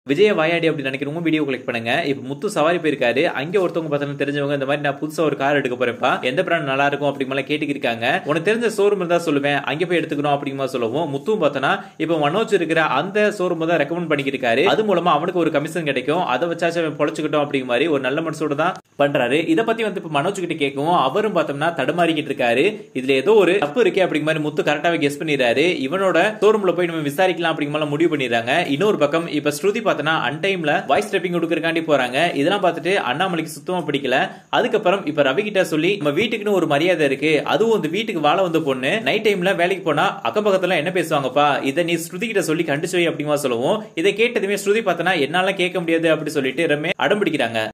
விஜய வாயாடி அப்படி நினைக்கிறவங்க வீடியோ கிளிக் பண்ணுங்க இப்ப முத்து சவாரி போயிருக்காரு அங்க ஒருத்தவங்க பார்த்தா தெரிஞ்சவங்க இந்த மாதிரி நான் புதுசா ஒரு கார் எடுக்க போறேன்ப்பா எந்த பிராண்ட் நல்லா இருக்கும் அப்படிங்கலாம் கேட்டுக்கிருக்காங்க உனக்கு தெரிஞ்ச ஷோரூம் இருந்தா சொல்லுவேன் அங்க போய் எடுத்துக்கணும் அப்படிங்கிற சொல்லுவோம் முத்துவும் பார்த்தனா இப்ப மனோஜ் இருக்கிற அந்த ஷோரூம் தான் ரெக்கமெண்ட் பண்ணிக்கிருக்காரு அது மூலமா அவனுக்கு ஒரு கமிஷன் கிடைக்கும் அதை வச்சாச்சும் அவன் பொழைச்சுக்கிட்டோம் அப்படிங்கிற மாதிரி ஒரு நல்ல மனசோட தான் பண்றாரு இத பத்தி வந்து இப்ப மனோஜ் கிட்ட கேட்கவும் அவரும் பார்த்தோம்னா தடுமாறிக்கிட்டு இருக்காரு இதுல ஏதோ ஒரு தப்பு இருக்கே அப்படிங்கிற மாதிரி முத்து கரெக்டாவே கெஸ் பண்ணிடுறாரு இவனோட ஷோரூம்ல போய் நம்ம விசாரிக்கலாம் அப்படிங்கிற மாதிரி முடிவு பண்ணிடுறாங்க இன்னொரு பக்கம் இப்ப ஸ்ருதி பார்த்தனா அன்டைம்ல வாய்ஸ் டைப்பிங் கொடுக்கறக்காண்டி போறாங்க இதெல்லாம் பார்த்துட்டு அண்ணாமலைக்கு சுத்தமா பிடிக்கல அதுக்கப்புறம் இப்ப ரவி கிட்ட சொல்லி நம்ம வீட்டுக்குன்னு ஒரு மரியாதை இருக்கு அதுவும் இந்த வீட்டுக்கு வாழ வந்த பொண்ணு நைட் டைம்ல வேலைக்கு போனா அக்கம் பக்கத்துல என்ன பேசுவாங்கப்பா இதை நீ ஸ்ருதி கிட்ட சொல்லி கண்டிச்சு வை அப்படிமா சொல்லுவோம் இதை கேட்டதுமே ஸ்ருதி பார்த்தனா என்னால கேட்க முடியாது அப்படி சொல்லிட்டு ரமே அடம் பிடிக்கிறாங்க